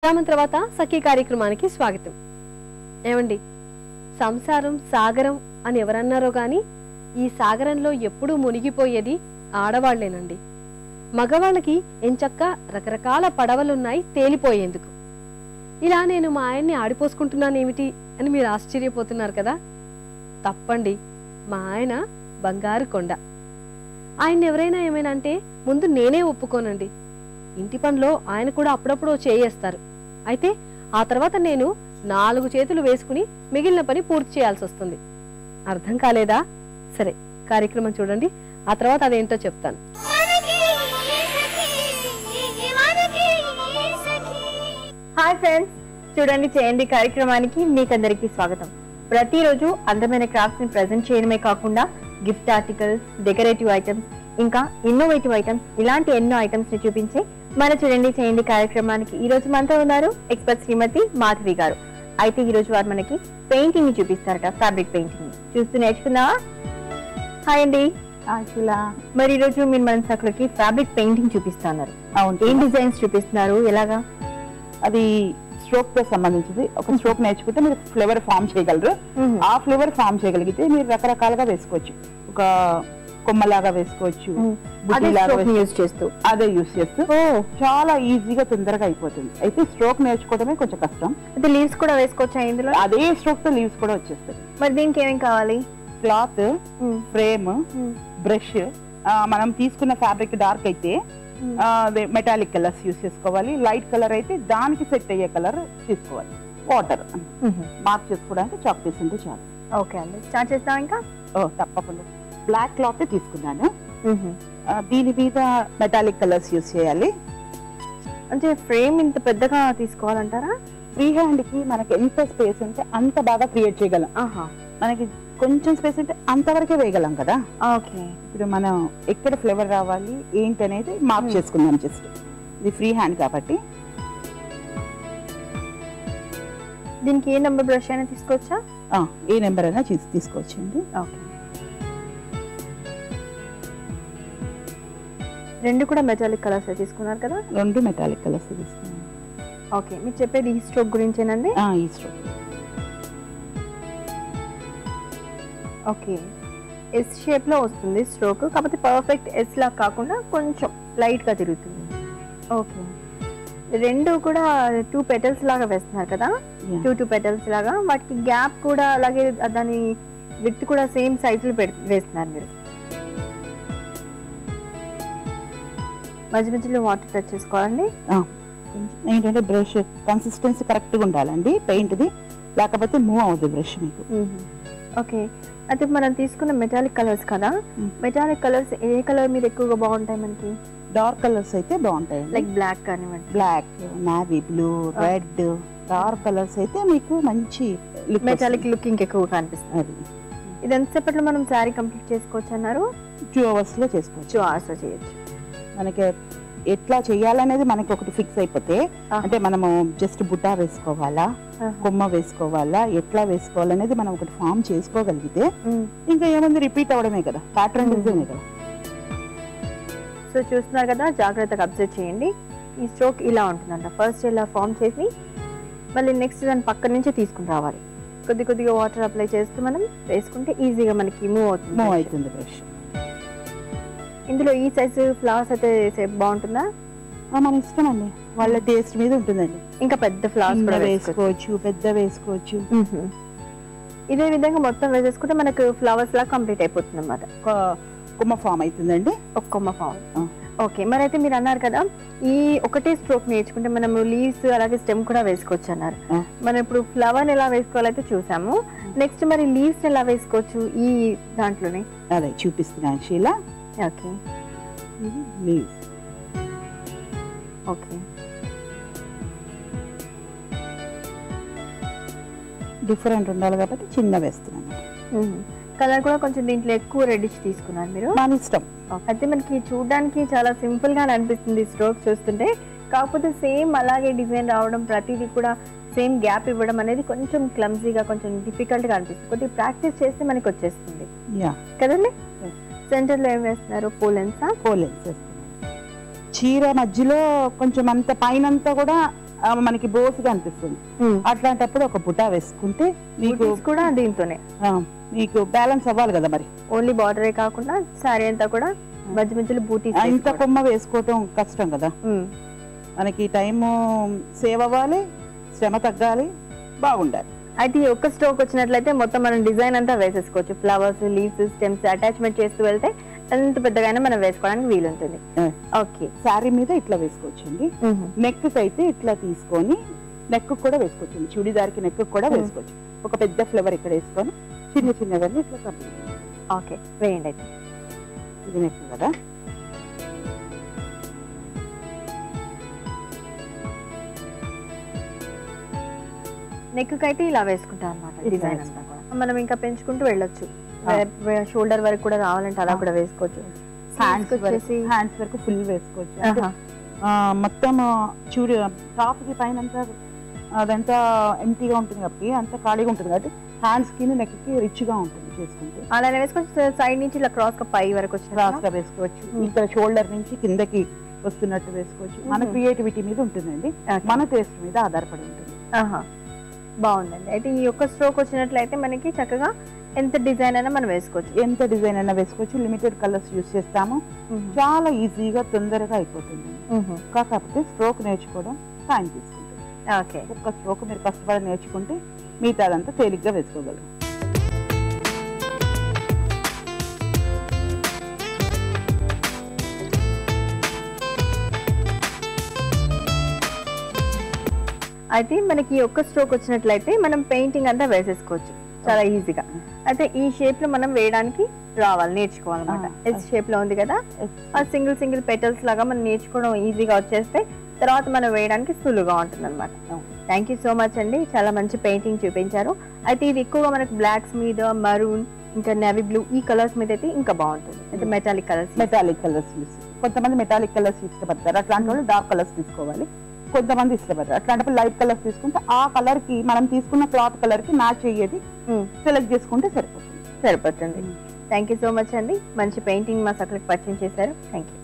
విరామం తర్వాత సఖీ కార్యక్రమానికి స్వాగతం ఏమండి సంసారం సాగరం అని ఎవరన్నారో గాని ఈ సాగరంలో ఎప్పుడూ మునిగిపోయేది ఆడవాళ్లేనండి మగవాళ్ళకి ఎంచక్క రకరకాల పడవలున్నాయి తేలిపోయేందుకు ఇలా నేను మా ఆయన్ని ఆడిపోసుకుంటున్నానేమిటి అని మీరు ఆశ్చర్యపోతున్నారు కదా తప్పండి మా ఆయన బంగారు కొండ ఆయన ఎవరైనా ఏమైనా అంటే ముందు నేనే ఒప్పుకోనండి ఇంటి పనిలో ఆయన కూడా అప్పుడప్పుడు చేయేస్తారు అయితే ఆ తర్వాత నేను నాలుగు చేతులు వేసుకుని మిగిలిన పని పూర్తి చేయాల్సి వస్తుంది అర్థం కాలేదా సరే కార్యక్రమం చూడండి ఆ తర్వాత అదేంటో చెప్తాను హాయ్ ఫ్రెండ్స్ చూడండి చేయండి కార్యక్రమానికి మీకందరికీ స్వాగతం ప్రతిరోజు అందమైన క్రాఫ్ట్స్ ని ప్రజెంట్ చేయడమే కాకుండా గిఫ్ట్ ఆర్టికల్స్ డెకరేటివ్ ఐటమ్స్ ఇంకా ఇన్నోవేటివ్ ఐటమ్స్ ఇలాంటి ఎన్నో ఐటమ్స్ ని చూపించే మన చూడండి చేయండి కార్యక్రమానికి ఈ రోజు మనతో ఉన్నారు ఎక్స్పర్ట్ శ్రీమతి మాధవి గారు అయితే ఈ రోజు వారు మనకి పెయింటింగ్ ని చూపిస్తారట ఫ్యాబ్రిక్ పెయింటింగ్ ని చూస్తూ నేర్చుకుందామా హాయ్ అండి యాక్చువల్లా మరి ఈ రోజు మీరు మన సకులకి ఫ్యాబ్రిక్ పెయింటింగ్ చూపిస్తున్నారు అవును ఏం డిజైన్స్ చూపిస్తున్నారు ఎలాగా అది స్ట్రోక్ తో సంబంధించింది ఒక స్ట్రోక్ నేర్చుకుంటే మీరు ఫ్లేవర్ ఫామ్ చేయగలరు ఆ ఫ్లేవర్ ఫామ్ చేయగలిగితే మీరు రకరకాలుగా వేసుకోవచ్చు ఒక కొమ్మలాగా వేసుకోవచ్చు మ్మ్. అదే బుట్టిలాగా stroke ని వేసుకో- యూజ్ చేస్తూ అదే యూస్ చేస్తూ చాలా ఈజీగా తొందరగా అయిపోతుంది అయితే స్ట్రోక్ నేర్చుకోవడమే కొంచెం కష్టం అయితే లీవ్స్ కూడా వేసుకోవచ్చా ఇందులో అదే స్ట్రోక్ తో లీవ్స్ కూడా వచ్చేస్తాయి మరి దీనికి ఏమేం కావాలి క్లాత్ ఫ్రేమ్ బ్రష్ మనం తీసుకున్న ఫ్యాబ్రిక్ డార్క్ అయితే ఆ, అదే మెటాలిక్ కలర్స్ యూస్ చేసుకోవాలి లైట్ కలర్ అయితే దానికి సెట్ అయ్యే కలర్ తీసుకోవాలి వాటర్ మార్క్ చేసుకోవడానికి చాక్ పీస్ ఉంటే చాలు ఓకే అండి స్టార్ట్ చేస్తాం ఇంకా ఓ తప్పకుండా బ్లాక్ క్లాత్ తీసుకున్నాను ఆ, దీని మీద మెటాలిక్ కలర్స్ యూస్ చేయాలి అంటే ఫ్రేమ్ ఇంత పెద్దగా తీసుకోవాలంటారా ఫ్రీ హ్యాండ్ కి మనకి ఎంత స్పేస్ ఉంటే అంత బాగా క్రియేట్ చేయగలం ఆహా మనకి కొంచెం స్పేస్ ఉంటే అంతవరకే వేయగలం కదా ఓకే ఇప్పుడు మనం ఎక్కడ ఫ్లేవర్ రావాలి ఏంటి అనేది మార్క్ చేసుకుందాం జస్ట్ ఇది ఫ్రీ హ్యాండ్ కాబట్టి దీనికి ఏ నెంబర్ బ్రష్ అయినా తీసుకోవచ్చా ఆ, ఏ నెంబర్ అయినా తీసి తీసుకోవచ్చండి ఓకే రెండు కూడా మెటాలిక్ కలర్స్ తీసుకున్నారు కదా రెండు మెటాలిక్ కలర్స్ తీసుకున్నాను ఓకే మీరు చెప్పేది ఈ స్ట్రోక్ గురించేనండి ఆ, ఈ స్ట్రోక్ ఓకే ఎస్ షేప్ లో వస్తుంది స్ట్రోక్ కాకపోతే పర్ఫెక్ట్ ఎస్ లా కాకుండా కొంచెం లైట్ గా తిరుగుతుంది ఓకే రెండు కూడా టూ పెటల్స్ లాగా వేస్తున్నారు కదా Yeah. టూ టూ పెటల్స్ లాగా వాటికి గ్యాప్ కూడా అలాగే దాని విత్ కూడా సేమ్ సైజ్ లో పెడు వేస్తున్నారు మీరు మధ్య మధ్యలో వాటర్ టచ్ చేసుకోవాలండి ఆ, కొంచెం ఏంటంటే బ్రష్ కన్సిస్టెన్సీ కరెక్ట్ గా ఉండాలండి పెయింట్ ది లేకపోతే మూవ్ అవుతుంది బ్రష్ మీకు ఓకే అయితే మనం తీసుకున్న మెటాలిక్ కలర్స్ కదా Mm. మెటాలిక్ కలర్స్ ఏ కలర్ మీద ఎక్కువగా బాగుంటాయి మనకి డార్క్ కలర్స్ అయితే బాగుంటాయండి లైక్ బ్లాక్ కానివ్వండి black navy blue red dark colours అయితే మీకు మంచి look మెటాలిక్ వస్తుంది. లుకింగ్ ఎక్కువ కనిపిస్తుంది అది ఇది ఎంతసేపట్లో మనం శారీ కంప్లీట్ చేసుకోవచ్చు అన్నారు టూ అవర్స్ లో చేసుకోవచ్చు టూ అవర్స్ చేయొచ్చు మనకి ఎట్లా చేయాలనేది మనకి ఒకటి ఫిక్స్ అయిపోతే Ah. అంటే మనము జస్ట్ బుట్టా వేసుకోవాలా కొమ్మ వేసుకోవాలా ఎట్లా వేసుకోవాలనేది మనం ఒకటి ఫామ్ చేసుకోగలిగితే ఇంకా ఏముంది రిపీట్ అవడమే కదా ప్యాటర్న్ Hmm. డిజైనే కదా సో చూస్తున్నారు కదా జాగ్రత్తగా అబ్జర్వ్ చేయండి ఈ స్ట్రోక్ ఇలా ఉంటుందంట ఫస్ట్ ఇలా ఫామ్ చేసి మళ్ళీ నెక్స్ట్ దాని పక్క నుంచి తీసుకుని రావాలి కొద్ది కొద్దిగా వాటర్ అప్లై చేస్తూ మనం వేసుకుంటే ఈజీగా మనకి మూవ్ అవుతుంది మూవ్ అవుతుంది బ్రష్ ఇందులో ఈ సైజు ఫ్లవర్స్ అయితే సేపు బాగుంటుందా మన ఇష్టం అండి వాళ్ళ టేస్ట్ మీద ఉంటుందండి ఇంకా పెద్ద ఫ్లవర్స్ చిన్న కూడా వేసుకోవచ్చు వేసుకోవచ్చు పెద్ద వేసుకోవచ్చు మ్మ్. ఇదే విధంగా మొత్తం వేసేసుకుంటే మనకు ఫ్లవర్స్ లా కంప్లీట్ అయిపోతుంది అనమాట ఒక కొమ్మ ఫామ్ అవుతుందండి ఒక కొమ్మ ఫామ్ ఆ. ఓకే మరి అయితే మీరు అన్నారు కదా ఈ ఒకటే స్ట్రోక్ నేర్చుకుంటే మనం లీవ్స్ అలాగే స్టెమ్ కూడా వేసుకోవచ్చు అన్నారు ఆ. మనం ఇప్పుడు ఫ్లవర్ ఎలా వేసుకోవాలైతే చూసాము నెక్స్ట్ మరి లీవ్స్ ఎలా వేసుకోవచ్చు ఈ దాంట్లోనే అదే చూపిస్తున్నాను Sheela okay leaves okay different ఉండాలి కాబట్టి చిన్న వేస్తున్నాను కలర్ కూడా కొంచెం దీంట్లో ఎక్కువ రెడ్డిష్ తీసుకున్నారు మీరు మన ఇష్టం అయితే మనకి చూడడానికి చాలా సింపుల్ గా అనిపిస్తుంది స్ట్రోక్ చూస్తుంటే కాకపోతే సేమ్ అలాగే డిజైన్ రావడం ప్రతిదీ కూడా సేమ్ గ్యాప్ ఇవ్వడం అనేది కొంచెం క్లమ్జీగా కొంచెం డిఫికల్ట్ గా అనిపిస్తుంది కొద్దిగా ప్రాక్టీస్ చేస్తే మనకి వచ్చేస్తుంది యా కదండి Yes. సెంటర్ లో ఏం వేస్తున్నారు పోలెన్సా పోలెన్స్ వేస్తున్నాను చీర మధ్యలో కొంచెం అంత పైన అంతా కూడా ఆ, మనకి బోసుగా అనిపిస్తుంది అట్లాంటప్పుడు ఒక బుటా వేసుకుంటే మీకు బూటీస్ కూడా దీంతోనే ఆ, మీకు బ్యాలెన్స్ అవ్వాలి కదా మరి ఓన్లీ బార్డరే కాకుండా శారీ అంతా కూడా మధ్య మధ్యలో బూటీస్ ఆ, ఇంత కొమ్మ వేసుకోవటం కష్టం కదా మనకి టైము సేవ్ అవ్వాలి శ్రమ తగ్గాలి బాగుండాలి అయితే ఈ ఒక్క స్ట్రోక్ వచ్చినట్లయితే మొత్తం మనం డిజైన్ అంతా వేసేసుకోవచ్చు ఫ్లవర్స్ లీవ్స్ స్టెమ్స్ అటాచ్మెంట్ చేస్తూ వెళ్తే ఎంత పెద్దగానే మనం వేసుకోవడానికి వీలుంటుంది ఓకే శారీ మీద ఇట్లా వేసుకోవచ్చండి నెక్ అయితే ఇట్లా తీసుకొని నెక్ కూడా వేసుకోవచ్చు చుడిదార్కి నెక్ కూడా Hmm. వేసుకోవచ్చు ఒక పెద్ద ఫ్లేవర్ ఇక్కడ వేసుకొని చిన్న చిన్నవన్నీ ఇట్లా కంప్లీట్ ఓకే వేయండి అయితే ఇది నెక్ కదా నెక్ అయితే ఇలా వేసుకుంటాం అనమాట ఇట్లా డిజైన్ అంతా వేసుకుంటాం. కూడా మనం ఇంకా పెంచుకుంటూ వెళ్ళొచ్చు ఆ. షోల్డర్ వరకు కూడా రావాలంటే అలా ఆ. కూడా వేసుకోవచ్చు హ్యాండ్స్ వచ్చేసి హ్యాండ్స్ వరకు ఫుల్ వేసుకోవచ్చు అంటే, ఆహా. ఆ, మొత్తం చూడు టాప్ కి పైన అంతా అదంతా ఎంటీగా ఉంటుంది కాబట్టి అంతా ఖాళీగా ఉంటుంది కాబట్టి హ్యాండ్స్ కి నెక్ కి రిచ్ గా ఉంటుంది చేసుకుంటే అలానే వేసుకోవచ్చు సైడ్ నుంచి ఇలా క్రాస్ గా పై వరకు క్రాస్ వచ్చిన గా వేసుకోవచ్చు Hmm. ఇక్కడ షోల్డర్ నుంచి కిందకి వస్తున్నట్టు వేసుకోవచ్చు మన Mhm. క్రియేటివిటీ మీద ఉంటుందండి మన టేస్ట్ మీద ఆధారపడి ఉంటుంది బాగుందండి అయితే ఈ ఒక్క స్ట్రోక్ వచ్చినట్లయితే మనకి చక్కగా ఎంత డిజైన్ అయినా మనం వేసుకోవచ్చు ఎంత డిజైన్ అయినా వేసుకోవచ్చు లిమిటెడ్ కలర్స్ యూస్ చేస్తాము చాలా ఈజీగా తొందరగా అయిపోతుంది కాకపోతే స్ట్రోక్ నేర్చుకోవడం టైం తీసుకుంటుంది ఓకే ఒక్క స్ట్రోక్ మీరు కష్టపడి నేర్చుకుంటే మిగతాదంతా తేలిగ్గా వేసుకోగలరు అయితే మనకి ఈ ఒక్క స్ట్రోక్ వచ్చినట్లయితే మనం పెయింటింగ్ అంతా వేసేసుకోవచ్చు చాలా ఈజీగా అయితే ఈ షేప్ లో మనం వేయడానికి రావాలి నేర్చుకోవాలన్నమాట ఆ, ఎస్ షేప్ లో ఉంది కదా ఆ సింగిల్ సింగిల్ పెటల్స్ లాగా మనం నేర్చుకోవడం ఈజీగా వచ్చేస్తే తర్వాత మనం వేయడానికి సులువుగా ఉంటుంది అనమాట అవును. థ్యాంక్ యూ సో మచ్ అండి చాలా మంచి పెయింటింగ్ చూపించారు అయితే ఇది ఎక్కువగా మనకు బ్లాక్స్ మీద మరూన్ ఇంకా నేవీ బ్లూ ఈ కలర్స్ మీద అయితే ఇంకా బాగుంటుంది అయితే metallic colours metallic colours use కొంతమంది మెటాలిక్ కలర్స్ ఇష్టపడతారు అట్లాంటి వాళ్ళు డార్క్ కలర్స్ తీసుకోవాలి కొంతమంది ఇష్టపడతారు అట్లాంటప్పుడు లైట్ కలర్స్ తీసుకుంటే ఆ కలర్ కి మనం తీసుకున్న క్లాత్ కలర్ కి మ్యాచ్ అయ్యేది సెలెక్ట్ చేసుకుంటే సరిపోతుంది సరిపోతుంది థ్యాంక్ యూ సో మచ్ అండి మంచి పెయింటింగ్ మా సకలకు పరిచయం చేశారు థ్యాంక్ యూ